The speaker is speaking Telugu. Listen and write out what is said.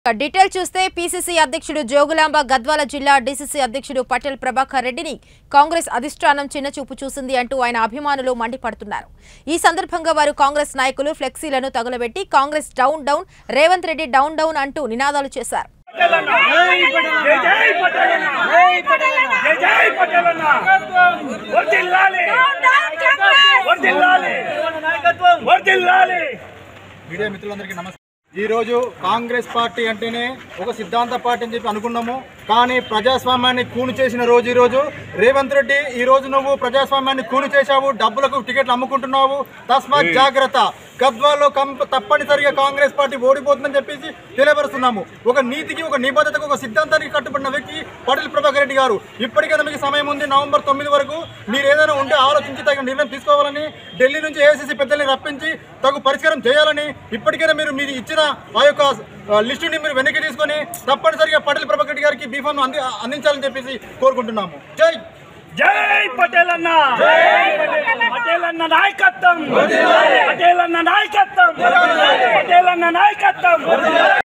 ఇక డీటెయిల్ చూస్తే పీసీసీ అధ్యక్షుడు జోగులాంబ గద్వాల జిల్లా డీసీసీ అధ్యక్షుడు పటేల్ ప్రభాకర్ రెడ్డిని కాంగ్రెస్ అధిష్టానం చిన్నచూపు చూసింది అంటూ ఆయన అభిమానులు మండిపడుతున్నారు ఈ సందర్భంగా వారు కాంగ్రెస్ నాయకులు ఫ్లెక్సీలను తగులబెట్టి Congress down down Revanth Reddy down down అంటూ నినాదాలు చేశారు జై జై పటేలన్న జై జై పటేలన్న వర్ధిల్లాలి వర్ధిల్లాలి వర్ధిల్లాలి మీడియా మిత్రులందరికీ నమస్కారం ఈరోజు కాంగ్రెస్ పార్టీ అంటేనే ఒక సిద్ధాంత పార్టీ అని చెప్పి అనుకున్నాము కానీ ప్రజాస్వామ్యాన్ని కూను చేసిన రోజు ఈ రోజు రేవంత్ రెడ్డి ఈ రోజు నువ్వు ప్రజాస్వామ్యాన్ని కూను చేశావు డబ్బులకు టికెట్లు అమ్ముకుంటున్నావు తస్మాత్ జాగ్రత్త గద్వాల్లో కంప తప్పనిసరిగా కాంగ్రెస్ పార్టీ ఓడిపోతుందని చెప్పేసి తెలియపరుస్తున్నాము ఒక నీతికి ఒక నిబద్ధతకు ఒక సిద్ధాంతానికి కట్టుబడిన వ్యక్తి పటేల్ ప్రభాకర్ రెడ్డి గారు ఇప్పటికైనా మీకు సమయం ఉంది నవంబర్ తొమ్మిది వరకు మీరు ఏదైనా ఉంటే ఆలోచించి తగిన నిర్ణయం తీసుకోవాలని ఢిల్లీ నుంచి ఏఐసీసీ పెద్దల్ని రప్పించి తగు పరిష్కారం చేయాలని ఇప్పటికైనా మీరు మీరు ఇచ్చిన ఆ యొక్క ఆ, లిస్టుని మీరు వెనక్కి తీసుకొని తప్పనిసరిగా పటేల్ ప్రభాకర్ రెడ్డి గారికి బీఫామ్ అంది అందించాలని చెప్పేసి కోరుకుంటున్నాము జై జై పటేలన్న పటేలన్న నాయకత్వం పటేలన్న నాయకత్వం పటేలన్న నాయకత్వం